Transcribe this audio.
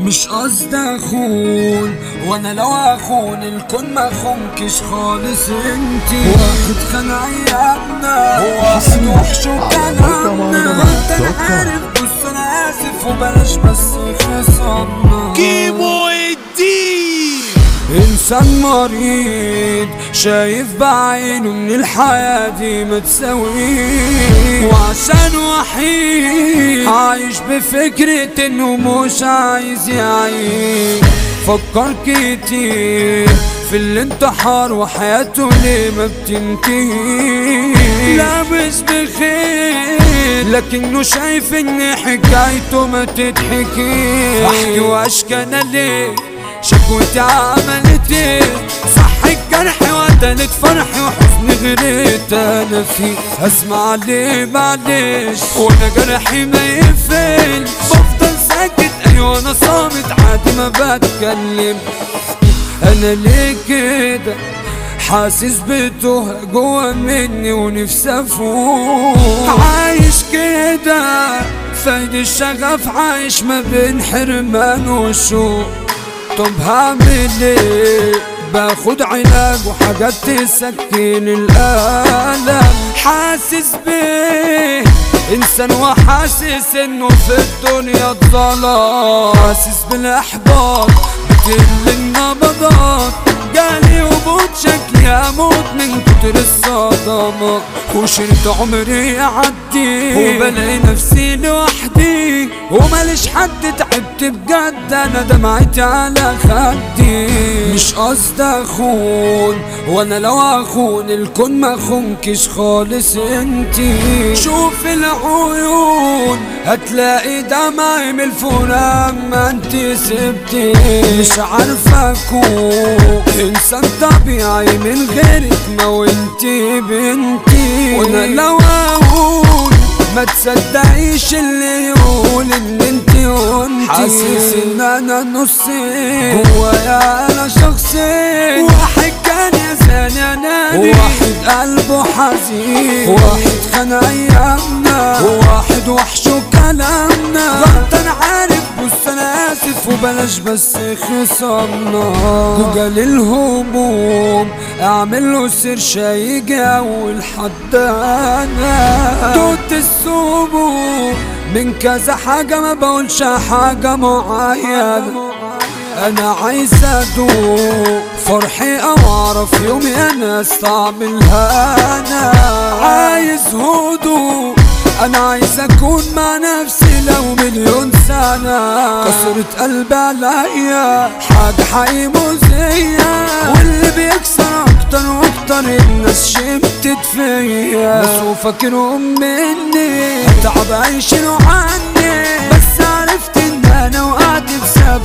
مش قصد اخون وانا لو اخون الكون ما خونكش خالص انتي واحد خان ايامنا واحد وحش وكلامنا انت أنا عارف بص انا اسف وبلاش بس خصامنا كيمو الدين انسان مريض شايف بعينه ان الحياة دي ما تساويه وعشان وحيد عايش بفكرة انه مش عايز يعيش فكر كتير في الانتحار وحياته ليه ما بتنتهي لابس بخير لكنه شايف ان حكايته ما تتحكي احكي واشكى انا ليه شكوتي عملت ايه صح الجرح وقتلت فرحي وحزن غريت انا فيه اسمع ليه معلش وانا جرحي ما يقفل بفضل ساكت ايوه انا صامت عادي ما بتكلم انا ليه كده حاسس بتوه جوا مني ونفسي افوق عايش كده فايد الشغف عايش ما بين حرمان وشوق طب هعمل ايه باخد علاج وحاجات تسكن الالم حاسس بيه انسان وحاسس انه في الدنيا اتظلم حاسس بالاحباط بتقل النبضات جالي هبوط شكلي اموت من كتر الصدمة وشرت عمري يعدي وبلاقي نفسي لوحدي وماليش حد تعبت بجد انا دمعتي على خدي مش قصد اخون وانا لو اخون الكون ما خونكش خالص انتي شوف العيون هتلاقي دمعي من الفراق ما انتي سبتي مش عارفة اكون انسان طبيعي من غيرك ما وانتي بنتي وانا لو اقول ما تصدقيش اللي يقول ان انتي وانتي حاسس ان انا نصين جوايا انا شخصين واحد كان يزاني اناني واحد قلبه حزين واحد خان ايامنا واحد وحش وكلامنا غلط انا عارف بص انا اسف وبلاش بس خصامنا جوجل الهموم اعمل له سيرش هيجي اول حد انا توت السموم من كذا حاجة ما بقولش حاجة معينة انا عايز ادوق فرحي او اعرف يومي انا استعملها انا عايز هدوء انا عايز اكون مع نفسي لو مليون سنة كسرت قلبي عليا حاجة حقيقي مؤذية واللي بيكسر اكتر واكتر الناس شمتت فيا بس وفاكرهم مني تعب عيشين عني بس عرفت ان انا وقعت بسبب